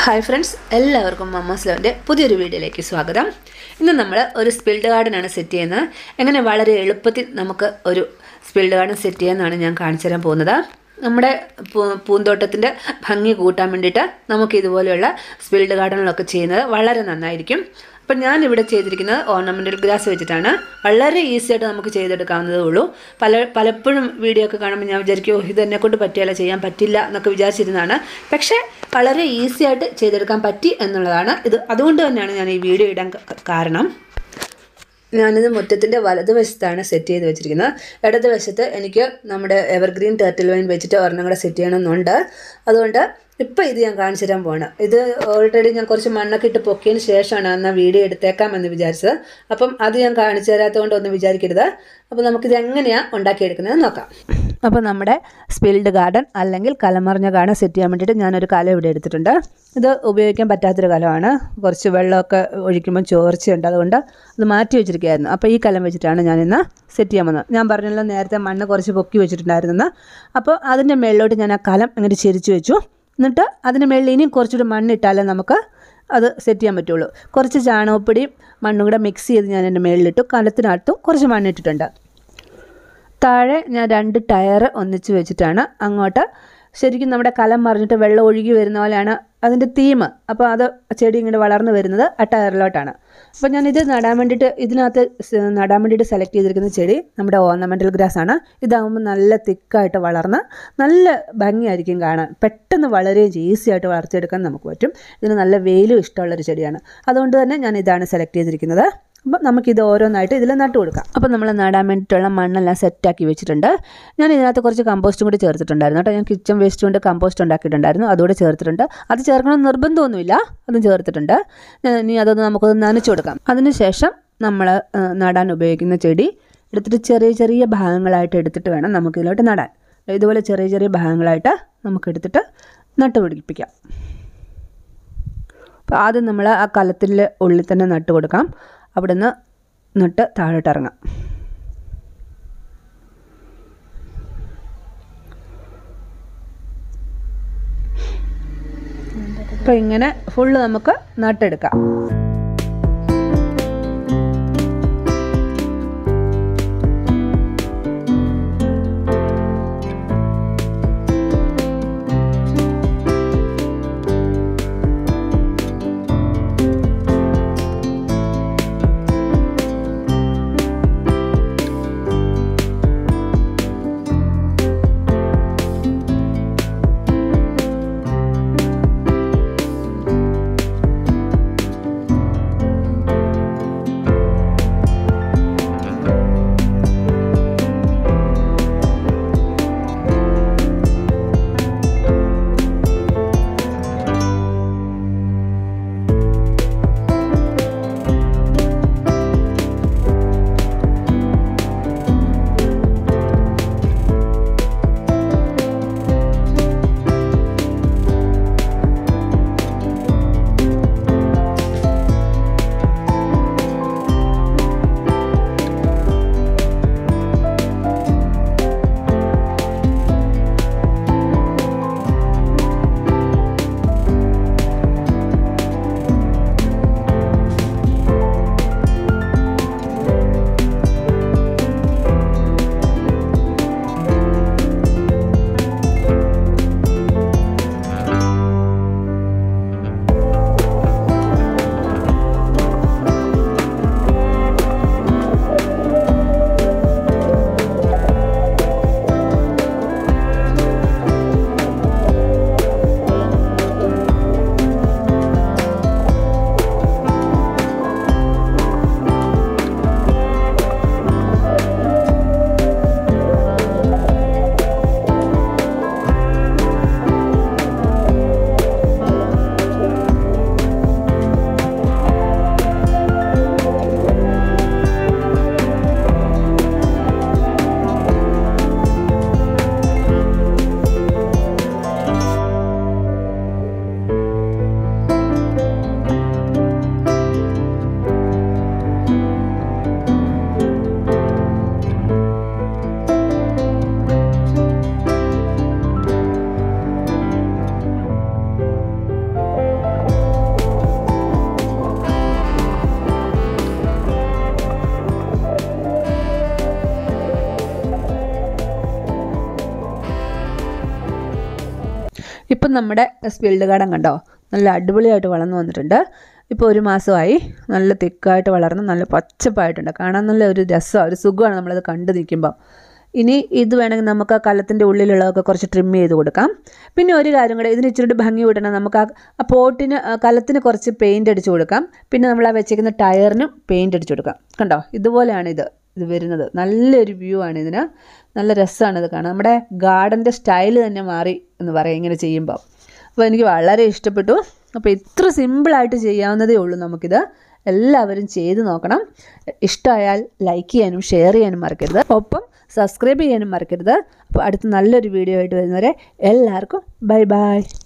hi friends എല്ലാവർക്കും mamma's ലവൻ്റെ പുതിയൊരു വീഡിയോയിലേക്ക് സ്വാഗതം ഇന്ന് നമ്മൾ ഒരു സ്പിൽഡ് ഗാർഡനാണ് സെറ്റ് ചെയ്യുന്നത് എങ്ങനെ വളരെ എളുപ്പത്തിൽ നമുക്ക് ഒരു സ്പിൽഡ് ഗാർഡൻ സെറ്റ് ചെയ്യാമെന്നാണ് ഞാൻ കാണിച്ചു തരാൻ പോകുന്നത് നമ്മുടെ പൂ- പൂന്തോട്ടത്തിൻ്റെ ഭംഗി കൂട്ടാൻ വേണ്ടിയിട്ട് നമുക്ക് ഇതുപോലെയുള്ള സ്പിൽഡ് ഗാർഡനിലൊക്കെ ചെയ്യുന്നത് വളരെ നന്നായിരിക്കും അപ്പം ഞാൻ ഇവിടെ ചെയ്തിരിക്കുന്നത് ഓർണമെൻ്റൽ ഗ്രാസ് വെച്ചിട്ടാണ് വളരെ ഈസി ആയിട്ട് നമുക്ക് ചെയ്തെടുക്കാവുന്നതേ ഉള്ളൂ പല പലപ്പോഴും വീഡിയോ ഒക്കെ കാണുമ്പോൾ ഞാൻ വിചാരിക്കും "ഓ, ഇത് എന്നെ കൊണ്ട് പറ്റിയല്ല ചെയ്യാൻ പറ്റില്ല എന്നൊക്കെ വിചാരിച്ചിരുന്നതാണ് പക്ഷേ വളരെ ഈസി ആയിട്ട് ചെയ്തെടുക്കാൻ പറ്റി എന്നുള്ളതാണ് ഇത് അതുകൊണ്ട് തന്നെയാണ് ഞാൻ ഈ വീഡിയോ ഇടാൻ ക- കാരണം ഞാനിത് മുറ്റത്തിൻ്റെ വലതുവശത്താണ് സെറ്റ് ചെയ്ത് വെച്ചിരിക്കുന്നത് ഇടതുവശത്ത് എനിക്ക് നമ്മുടെ എവർഗ്രീൻ ടേർട്ടിൽ വൈൻ വെച്ചിട്ട് ഒരെണ്ണം കൂടെ സെറ്റ് ചെയ്യണമെന്നുണ്ട് അതുകൊണ്ട് ഇപ്പം ഇത് ഞാൻ കാണിച്ചു തരാൻ പോവാണ് ഇത് ഓൾറെഡി ഞാൻ കുറച്ച് മണ്ണൊക്കെ ഇട്ട് പൊക്കിയതിന് ശേഷമാണ് എന്നാൽ വീഡിയോ എടുത്തേക്കാം എന്ന് വിചാരിച്ചത് അപ്പം അത് ഞാൻ കാണിച്ചു തരാത്തതുകൊണ്ട് ഒന്നും വിചാരിക്കരുത് അപ്പോൾ നമുക്കിത് എങ്ങനെയാണ് ഉണ്ടാക്കിയെടുക്കുന്നത് നോക്കാം അപ്പോൾ നമ്മുടെ സ്പിൽഡ് ഗാർഡൻ അല്ലെങ്കിൽ കലമറിഞ്ഞ ഗാർഡൻ സെറ്റ് ചെയ്യാൻ വേണ്ടിയിട്ട് ഞാനൊരു കലം ഇവിടെ എടുത്തിട്ടുണ്ട് ഇത് ഉപയോഗിക്കാൻ പറ്റാത്തൊരു കലമാണ് കുറച്ച് വെള്ളമൊക്കെ ഒഴിക്കുമ്പോൾ ചോർച്ചയുണ്ട് അതുകൊണ്ട് അത് മാറ്റി വെച്ചിരിക്കുകയായിരുന്നു അപ്പോൾ ഈ കലം വെച്ചിട്ടാണ് ഞാനിന്ന് സെറ്റ് ചെയ്യാൻ വന്നത് ഞാൻ പറഞ്ഞല്ലോ നേരത്തെ മണ്ണ് കുറച്ച് പൊക്കി വെച്ചിട്ടുണ്ടായിരുന്നെന്ന് അപ്പോൾ അതിൻ്റെ മേളിലോട്ട് ഞാൻ ആ കലം ഇങ്ങനെ ചെരിച്ച് വെച്ചു എന്നിട്ട് അതിന് മേളിൽ ഇനിയും കുറച്ചുകൂടി മണ്ണിട്ടാലേ നമുക്ക് അത് സെറ്റ് ചെയ്യാൻ പറ്റുള്ളൂ കുറച്ച് ചാണകപ്പൊടിയും മണ്ണും കൂടെ മിക്സ് ചെയ്ത് ഞാൻ എൻ്റെ മേളിലിട്ടു കലത്തിനകത്തും കുറച്ച് മണ്ണിട്ടിട്ടുണ്ട് താഴെ ഞാൻ രണ്ട് ടയർ ഒന്നിച്ച് വെച്ചിട്ടാണ് അങ്ങോട്ട് ശരിക്കും നമ്മുടെ കലം മറിഞ്ഞിട്ട് വെള്ളം ഒഴുകി വരുന്ന പോലെയാണ് അതിൻ്റെ തീം അപ്പോൾ അത് ചെടി ഇങ്ങനെ വളർന്നു വരുന്നത് ആ ടയറിലോട്ടാണ് അപ്പോൾ ഞാൻ ഇത് നടാൻ വേണ്ടിയിട്ട് ഇതിനകത്ത് സ് നടാൻ വേണ്ടിയിട്ട് സെലക്ട് ചെയ്തിരിക്കുന്ന ചെടി നമ്മുടെ ഓർണമെൻ്റൽ ഗ്രാസ് ആണ് ഇതാകുമ്പോൾ നല്ല തിക്കായിട്ട് വളർന്ന് നല്ല ഭംഗിയായിരിക്കും കാണാൻ പെട്ടെന്ന് വളരുകയും ചെയ്യും ഈസി ആയിട്ട് വളർത്തിയെടുക്കാൻ നമുക്ക് പറ്റും ഇതിന് നല്ല വെയിലും ഇഷ്ടമുള്ളൊരു ചെടിയാണ് അതുകൊണ്ട് തന്നെ ഞാൻ ഇതാണ് സെലക്ട് ചെയ്തിരിക്കുന്നത് അപ്പം നമുക്കിത് ഓരോന്നായിട്ട് ഇതിൽ നട്ട് കൊടുക്കാം അപ്പം നമ്മൾ നടാൻ വേണ്ടിയിട്ടുള്ള മണ്ണെല്ലാം സെറ്റാക്കി വെച്ചിട്ടുണ്ട് ഞാൻ ഇതിനകത്ത് കുറച്ച് കമ്പോസ്റ്റും കൂടി ചേർത്തിട്ടുണ്ടായിരുന്നു കേട്ടോ ഞാൻ കിച്ചൺ വേസ്റ്റ് കൊണ്ട് കമ്പോസ്റ്റ് ഉണ്ടാക്കിയിട്ടുണ്ടായിരുന്നു അതുകൂടെ ചേർത്തിട്ടുണ്ട് അത് ചേർക്കണം നിർബന്ധമൊന്നുമില്ല അതും ചേർത്തിട്ടുണ്ട് ഞാൻ ഇനി അതൊന്ന് നമുക്കൊന്ന് നനച്ചു കൊടുക്കാം അതിനുശേഷം നമ്മൾ ആ, നടാൻ ഉപയോഗിക്കുന്ന ചെടി എടുത്തിട്ട് ചെറിയ ചെറിയ ഭാഗങ്ങളായിട്ട് എടുത്തിട്ട് വേണം നമുക്ക് ഇതിലോട്ട് നടാൻ ഇതുപോലെ ചെറിയ ചെറിയ ഭാഗങ്ങളായിട്ട് നമുക്ക് എടുത്തിട്ട് നട്ടുപിടിപ്പിക്കാം അപ്പോൾ ആദ്യം നമ്മൾ ആ കലത്തിൽ ഉള്ളിൽ തന്നെ നട്ട് കൊടുക്കാം അവിടുന്ന് നട്ട് താഴോട്ട് ഇറങ്ങാം അപ്പോൾ ഇങ്ങനെ ഫുള്ള് നമുക്ക് നട്ടെടുക്കാം ഇപ്പം നമ്മുടെ സ്പിൽഡ് ഗാർഡൻ കണ്ടോ നല്ല അടിപൊളിയായിട്ട് വളർന്നു വന്നിട്ടുണ്ട് ഇപ്പോൾ ഒരു മാസമായി നല്ല തിക്കായിട്ട് വളർന്ന് നല്ല പച്ചപ്പായിട്ടുണ്ട് കാണാൻ നല്ല ഒരു രസമാണ് ഒരു സുഖമാണ് നമ്മളത് കണ്ടു നിൽക്കുമ്പോൾ ഇനി ഇത് വേണമെങ്കിൽ നമുക്ക് ആ കലത്തിൻ്റെ ഉള്ളിലുള്ളതൊക്കെ കുറച്ച് ട്രിം ചെയ്ത് കൊടുക്കാം പിന്നെ ഒരു കാര്യം കൂടെ ഇതിന് ഇച്ചിരി ഭംഗി കൂട്ടണം നമുക്ക് ആ ആ പോട്ടിന് ആ കലത്തിന് കുറച്ച് പെയിൻ്റ് അടിച്ച് കൊടുക്കാം പിന്നെ നമ്മൾ ആ വെച്ചേക്കുന്ന ടയറിനും പെയിൻ്റ് അടിച്ച് കൊടുക്കാം കണ്ടോ ഇതുപോലെയാണ് ഇത് ഇത് വരുന്നത് നല്ലൊരു വ്യൂ ആണ് ഇതിന് നല്ല രസമാണ് ഇത് കാണാൻ നമ്മുടെ ഗാർഡൻ്റെ സ്റ്റൈൽ തന്നെ മാറി എന്ന് പറയാം ഇങ്ങനെ ചെയ്യുമ്പോൾ അപ്പോൾ എനിക്ക് വളരെ ഇഷ്ടപ്പെട്ടു അപ്പോൾ ഇത്ര സിമ്പിളായിട്ട് ചെയ്യാവുന്നതേ ഉള്ളൂ നമുക്കിത് എല്ലാവരും ചെയ്ത് നോക്കണം ഇഷ്ടമായാൽ ലൈക്ക് ചെയ്യാനും ഷെയർ ചെയ്യാനും മറക്കരുത് ഒപ്പം സബ്സ്ക്രൈബ് ചെയ്യാനും മറക്കരുത് അപ്പോൾ അടുത്ത നല്ലൊരു വീഡിയോ ആയിട്ട് വരുന്നവരെ എല്ലാവർക്കും ബൈ ബൈ